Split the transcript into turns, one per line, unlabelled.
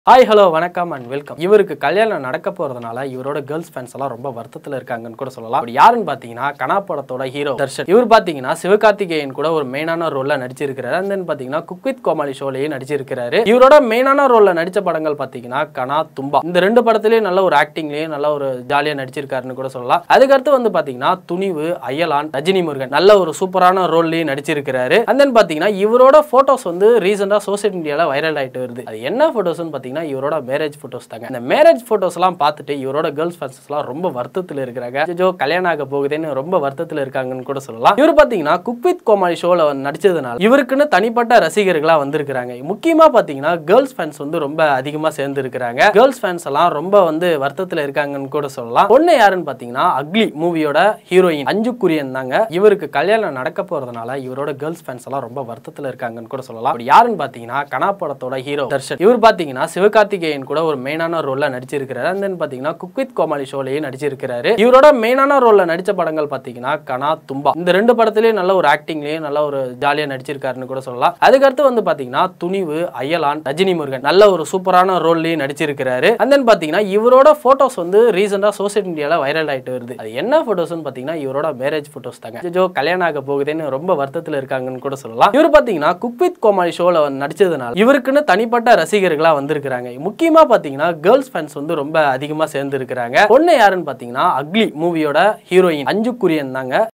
hi hello வணக்கம் and welcome இவருக்கு கல்யாணம் நடக்க போறதுனால இவரோட கேர்ள்ஸ் ஃபேன்ஸ் எல்லாம் ரொம்ப வருத்தத்துல இருக்காங்கன்னு கூட சொல்லலாம் அப்படி யாருன்னு பாத்தீங்கன்னா கனா படத்தோட ஹீரோ தர்ஷன் இவர் பாத்தீங்கன்னா சிவகார்த்திகேயன் கூட ஒரு மெயினான ரோல்ல நடிச்சிருக்கிறாரு அண்ட் தென் பாத்தீங்கன்னா குக் வித் கோமாளி ஷோலயும் நடிச்சிருக்கிறாரு இவரோட மெயினான ரோல்ல நடிச்ச படங்கள் பாத்தீங்கன்னா கனா தும்பா இந்த ரெண்டு படத்துலயும் நல்ல ஒரு ஆக்டிங்லயும் நல்ல ஒரு ஜாலியா நடிச்சிருக்காருன்னு கூட சொல்லலாம் அதுக்கடுத்து வந்து பாத்தீங்கன்னா துணிவு அயலான் ரஜினி முருகன் நல்ல ஒரு சூப்பரான ரோல்லயும் நடிச்சிருக்கிறாரு அண்ட் தென் பாத்தீங்கன்னா இவரோட போட்டோஸ் வந்து ரீசெண்டா சோசியல் மீடியால வைரல் ஆயிட்டு வருது அது என்ன போட்டோஸ்னு பாத்தீங்கன்னா இவரோட மேரேஜ் போட்டோஸ் தாங்க இந்த மேரேஜ் போட்டோஸ் எல்லாம் பார்த்துட்டு இவரோட கேர்ள்ஸ் ஃபேன்ஸ் எல்லாம் ரொம்ப வருத்தத்துல இருக்கிறாங்க ஜோ கல்யாணம் ஆக போகுதுன்னு ரொம்ப வருத்தத்துல இருக்காங்கன்னு கூட சொல்லலாம் இவர் பாத்தீங்கன்னா குக் வித் கோமாளி ஷோல நடிச்சதுனால இவருக்குன்னு தனிப்பட்ட ரசிகர்களா வந்திருக்கிறாங்க முக்கியமா பாத்தீங்கன்னா கேர்ள்ஸ் ஃபேன்ஸ் வந்து ரொம்ப அதிகமா சேர்ந்து இருக்கிறாங்க கேர்ள்ஸ் ஃபேன்ஸ் எல்லாம் ரொம்ப வந்து வருத்தத்துல இருக்காங்கன்னு கூட சொல்லலாம் பொண்ணு யாருன்னு பாத்தீங்கன்னா அக்லி மூவியோட ஹீரோயின் அஞ்சு குரியன் தாங்க இவருக்கு கல்யாணம் நடக்க போறதுனால இவரோட கேர்ள்ஸ் ஃபேன்ஸ் எல்லாம் ரொம்ப வருத்தத்துல இருக்காங்கன்னு கூட சொல்லலாம் அப்படி யாருன்னு பாத்தீங்கன்னா கனா படத்தோட ஹீரோ தர்ஷன் இவர் பாத்தீங்கன்னா சிவகார்த்திகேயன் கூட ஒரு மெயினான ரோல்ல நடிச்சிருக்கிறாரு அண்ட் தென் பாத்தீங்கன்னா குக் வித் கோமாளி ஷோலயும் நடிச்சிருக்கிறாரு இவரோட மெயினான ரோல்ல நடிச்ச படங்கள் பாத்தீங்கன்னா கனா தும்பா இந்த ரெண்டு படத்துலயும் நல்ல ஒரு ஆக்டிங்லயும் நல்ல ஒரு ஜாலியா நடிச்சிருக்காருன்னு கூட சொல்லலாம் அதுக்கடுத்து வந்து பாத்தீங்கன்னா துணிவு அயலான் ரஜினி முருகன் நல்ல ஒரு சூப்பரான ரோல்லயும் நடிச்சிருக்கிறாரு அண்ட் தென் பாத்தீங்கன்னா இவரோட போட்டோஸ் வந்து ரீசெண்டா சோசியல் மீடியால வைரல் ஆயிட்டு வருது அது என்ன போட்டோஸ்னு பாத்தீங்கன்னா இவரோட மேரேஜ் போட்டோஸ் தாங்க ஜோ கல்யாணம் ஆக போகுதுன்னு ரொம்ப வருத்தத்துல இருக்காங்கன்னு கூட சொல்லலாம் இவர் பாத்தீங்கன்னா குக் வித் கோமாளி ஷோல நடிச்சதுனால இவருக்குன்னு தனிப்பட்ட ரசிகர்களா வந்திருக்கிறாங்க முக்கியமா பாத்தீங்கன்னா கேர்ள்ஸ் ஃபேன்ஸ் வந்து ரொம்ப அதிகமா சேர்ந்து இருக்கிறாங்க பொண்ணு யாருன்னு பாத்தீங்கன்னா அக்லி மூவியோட ஹீரோயின் அஞ்சு குரியன் தாங்க